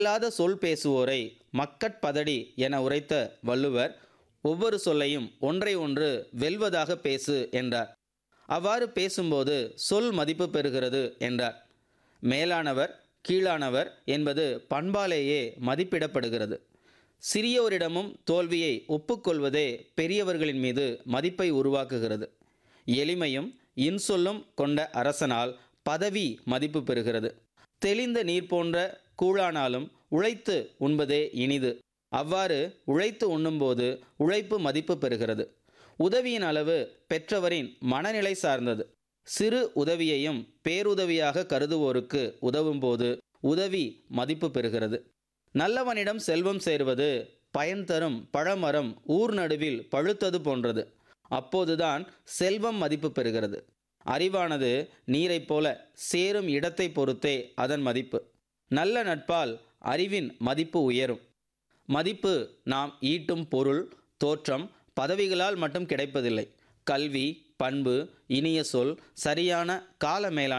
இல்லாத சொல் பேசுவோரை மக்கட்பதடி என உரைத்த வள்ளுவர் ஒவ்வொரு சொல்லையும் ஒன்றை ஒன்று வெல்வதாக பேசு என்றார் அவ்வாறு பேசும்போது சொல் மதிப்பு பெறுகிறது என்றார் மேலானவர் கீழானவர் என்பது பண்பாலேயே மதிப்பிடப்படுகிறது சிறியோரிடமும் தோல்வியை ஒப்புக்கொள்வதே பெரியவர்களின் மீது மதிப்பை உருவாக்குகிறது எளிமையும் இன்சொல்லும் கொண்ட அரசனால் பதவி மதிப்பு பெறுகிறது தெளிந்த நீர் போன்ற கூழானாலும் உழைத்து உண்பதே இனிது அவ்வாறு உழைத்து உண்ணும்போது உழைப்பு மதிப்பு பெறுகிறது உதவியின் அளவு பெற்றவரின் மனநிலை சார்ந்தது சிறு உதவியையும் பேருதவியாக கருதுவோருக்கு உதவும்போது உதவி மதிப்பு பெறுகிறது நல்லவனிடம் செல்வம் சேர்வது பயன் தரும் பழமரம் ஊர் நடுவில் பழுத்தது போன்றது அப்போதுதான் செல்வம் மதிப்பு பெறுகிறது அறிவானது நீரைப் போல சேரும் இடத்தை பொறுத்தே அதன் மதிப்பு நல்ல நட்பால் அறிவின் மதிப்பு உயரும் மதிப்பு நாம் ஈட்டும் பொருள் தோற்றம் பதவிகளால் மட்டும் கிடைப்பதில்லை கல்வி பண்பு இனிய சொல் சரியான கால மேலாண்மை